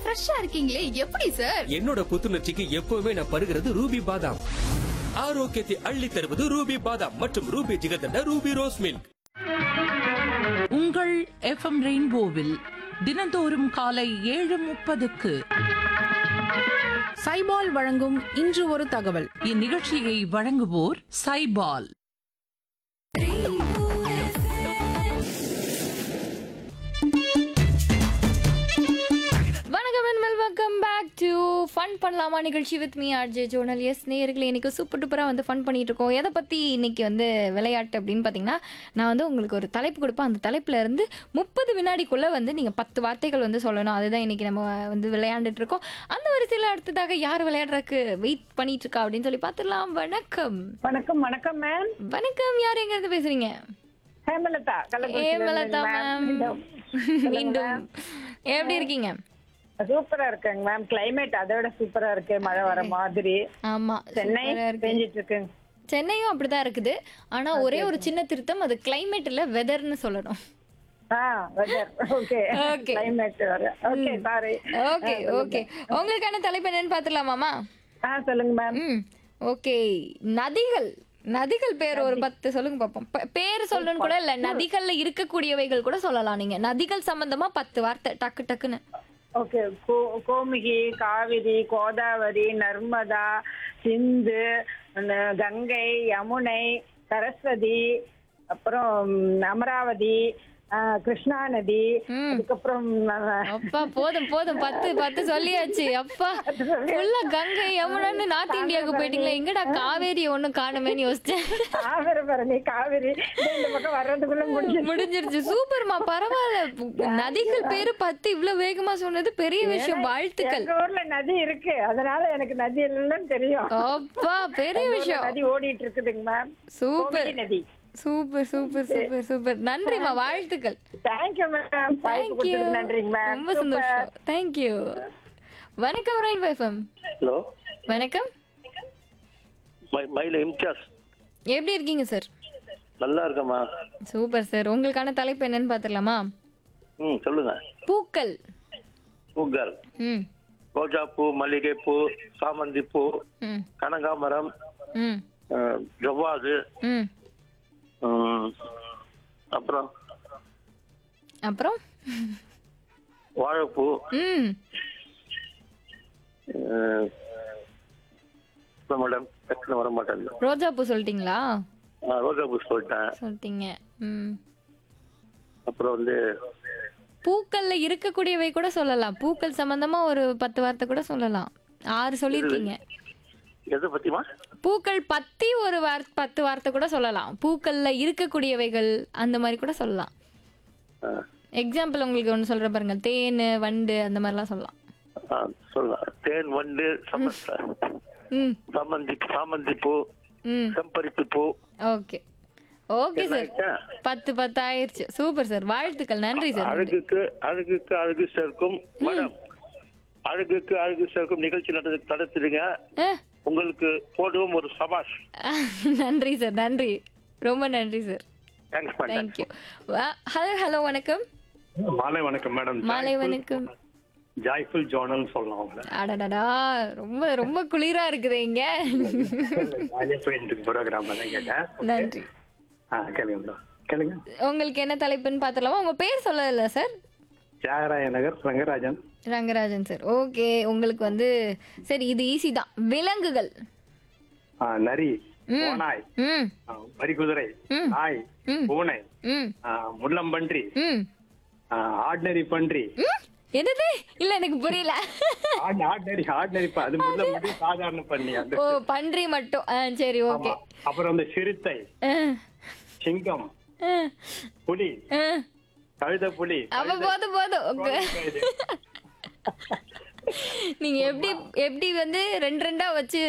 ஃப்ரெஷ்ஷா இருக்கீங்களே எப்படி சார் என்னோட புத்துணர்ச்சிக்கு எப்பவுமே நான் பருகிறது ரூபி பாதாம் ஆரோக்கியத்தை அள்ளி தருவது ரூபி பாதாம் மற்றும் ruby jigarthanda ruby rose milk உங்கள் எஃப்எம் ரெயின்போவில் தினந்தோறும் காலை ஏழு முப்பதுக்கு சைபால் வழங்கும் இன்று ஒரு தகவல் இந்நிகழ்ச்சியை வழங்குவோர் சைபால் வணக்கம் and welcome back to fun பண்ணலாமா நிகழ்ச்சி வித் மீ ஆர்ஜே ஜோனல் எஸ் நேயர்களே இன்னைக்கு சூப்பர் டூப்பராக வந்து ஃபன் பண்ணிட்டு இருக்கோம் எதை பற்றி இன்னைக்கு வந்து விளையாட்டு அப்படின்னு பார்த்தீங்கன்னா நான் வந்து உங்களுக்கு ஒரு தலைப்பு கொடுப்பேன் அந்த தலைப்புல இருந்து முப்பது வினாடிக்குள்ளே வந்து நீங்கள் பத்து வார்த்தைகள் வந்து சொல்லணும் அதுதான் இன்னைக்கு நம்ம வந்து விளையாண்டுட்டு இருக்கோம் அந்த வரிசையில் அடுத்ததாக யார் விளையாடுறதுக்கு வெயிட் பண்ணிட்டு இருக்கா அப்படின்னு சொல்லி பார்த்துடலாம் வணக்கம் வணக்கம் வணக்கம் மேம் வணக்கம் யார் எங்க இருந்து பேசுறீங்க ஹேமலதா கள்ளக்குறிச்சியில ஏமலதா இருந்து மேம் மீண்டும். மீண்டும் எப்படி இருக்கீங்க சூப்பரா இருக்குங்க மேம் கிளைமேட் அதோட சூப்பரா இருக்கு மழை வர மாதிரி ஆமா சென்னை சூப்பரா இருக்கு. பெஞ்சிட்டு இருக்குங்க சென்னையும் அப்படிதான் இருக்குது ஆனா ஒரே ஒரு சின்ன திருத்தம் அது climate இல்ல வெதர்னு சொல்லணும் ஆ வெதர் ஓகே Okay. கிளைமேட் வர ஓகே சாரி ஓகே ஓகே உங்களுக்கான தலைப்பு என்னன்னு பாத்துடலாமாமா ஆ சொல்லுங்க மேம் ம் ஓகே நதிகள் நதிகள் பேர் ஒரு பத்து சொல்லுங்க பாப்போம் ப- பேர் சொல்லணும்னு கூட இல்ல நதிகள்ல இருக்கக்கூடியவைகள் கூட சொல்லலாம் நீங்க நதிகள் சம்பந்தமா பத்து வார்த்தை டக்கு டக்குன்னு ஓகே கோ- கோமுகி காவிரி கோதாவரி நர்மதா சிந்து ந- கங்கை யமுனை சரஸ்வதி அப்புறம் அமராவதி ஆ, கிருஷ்ணா நதி ம். அதுக்கப்புறம் ஆ, அப்பா போதும் போதும் பத்து பத்து சொல்லியாச்சு அப்பா ஃபுல்லா கங்கை யமுனான்னு நார்த் இந்தியாவுக்கு போயிட்டீங்களா எங்கடா காவேரி ஒண்ணும் காணுமேன்னு யோசிச்சேன் தாமிரபரணி காவிரி இதோ இந்த பக்கம் வர்றதுக்குள்ள முடிஞ்சு முடிஞ்சிருச்சு சூப்பர்மா பரவாயில்ல நதிகள் பேரு பத்து இவ்வளவு வேகமா சொன்னது பெரிய விஷயம் வாழ்த்துக்கள் எங்க ஊர்ல நதி இருக்கு அதனால எனக்கு நதி எல்லாம் தெரியும் அப்பா பெரிய எங்க ஊர்ல விஷயம் நதி ஓடிட்டு இருக்குதுங்க மேம் சூப்பர் கோமதி நதி சூப்பர் சூப்பர் சூப்பர் சூப்பர் நன்றிமா வாழ்த்துக்கள் தேங்க்யூ மேம் வாய்ப்பு தேங்க்யூ கொடுத்ததுக்கு நன்றிங்க மேம் ரொம்ப சந்தோஷம் தேங்க்யூ வணக்கம் ரைன் வைஃபம் ஹலோ வணக்கம் மை- மயில இம்தியாஸ் எப்படி இருக்கீங்க சார் நல்லா இருக்கம்மா சூப்பர் சார் உங்களுக்கான தலைப்பு என்னன்னு பாத்துடலாமா ம் சொல்லுங்க பூக்கள் பூக்கள் ம் ரோஜா பூ மல்லிகை பூ சாமந்தி பூ ம் கனகாமரம் ம் அஹ், ஜவ்வாது ம் ம், அப்புறம் அப்புறம் வாழைப்பூ ம் அஹ், அப்புறம் மேடம் டக்குனு வர மாட்டேன் ரோஜா பூ சொல்லிட்டீங்களா ரோஜா பூ சொல்லிட்டேன் சொல்லிட்டீங்க ம் அப்புறம் வந்து பூக்கள்ல இருக்கக்கூடியவை கூட சொல்லலாம் பூக்கள் சம்பந்தமா ஒரு பத்து வார்த்தை கூட சொல்லலாம் ஆறு சொல்லியிருக்கீங்க எதை பத்திமா பூக்கள் பத்தி ஒரு வார் பத்து வார்த்தை கூட சொல்லலாம் பூக்கள்ல இருக்கக்கூடியவைகள் அந்த மாதிரி கூட சொல்லலாம் அஹ், எக்ஸாம்பிள் உங்களுக்கு ஒன்று சொல்ற பாருங்க தேன் வண்டு அந்த மாதிரிலாம் சொல்லலாம் அஹ், சொல்லலாம் தேன் வண்டு சம்ம- ம் சாமந்தி சாமந்தி பூ ம் செம்பருத்தி பூ ஓகே ஓகே சார் ஆயிடுச்சா? பத்து பத்து ஆயிருச்சு சூப்பர் சார் வாழ்த்துக்கள் நன்றி சார் நன்றி. அழகுக்கு அழகுக்கு அழகு சேர்க்கும் மேடம் அழகுக்கு அழகு சேர்க்கும் நிகழ்ச்சி நடந்து நடத்துறீங்க அஹ், உங்களுக்கு போடுவோம் ஒரு சபாஷ் நன்றி சார் நன்றி ரொம்ப நன்றி sir thanks madam thank you hello hello வணக்கம் மாலை வணக்கம் மேடம் மாலை வணக்கம் ஜாய்ஃபுல் ஜோனல் சொல்லலாம் அவங்கள அடடடா ரொம்ப ரொம்ப குளிரா இருக்குது இங்க ஜாலியாக போயிட்டு இருக்கு ப்ரோக்ராம் தான் கேட்டேன் நன்றி ஆ கேளுங்க மேடம் கேளுங்க உங்களுக்கு என்ன தலைப்புன்னு பார்த்தலாமா உங்க பேர் சொல்லல sir Thyagaraya Nagar Rangarajan Rangarajan sir okay உங்களுக்கு வந்து சரி இது ஈஸி தான் விலங்குகள் ஆ, நரி ஓனாய் ம் ஆ, வரிகுதிரை ம். நாய் ம். பூனை ம் ஆ, முள்ளம்பன்றி ம் ஆர்டினரி பன்றி ம் என்னது இல்ல எனக்கு புரியல ஆர்டினரி ஆர்டினரி அது முள்ளம்பன்றி சாதாரண பண்ணி அந்த ஓ பன்றி மட்டும் ஆ சரி ஓகே ஆமா. அப்புறம் அந்த சிறுத்தை சிங்கம் புலி கழுத புலி அப்ப போதும் போதும் உங்க- இது. நீங்க எப்படி எப்படி வந்து ரெண்டு ரெண்டா வச்சு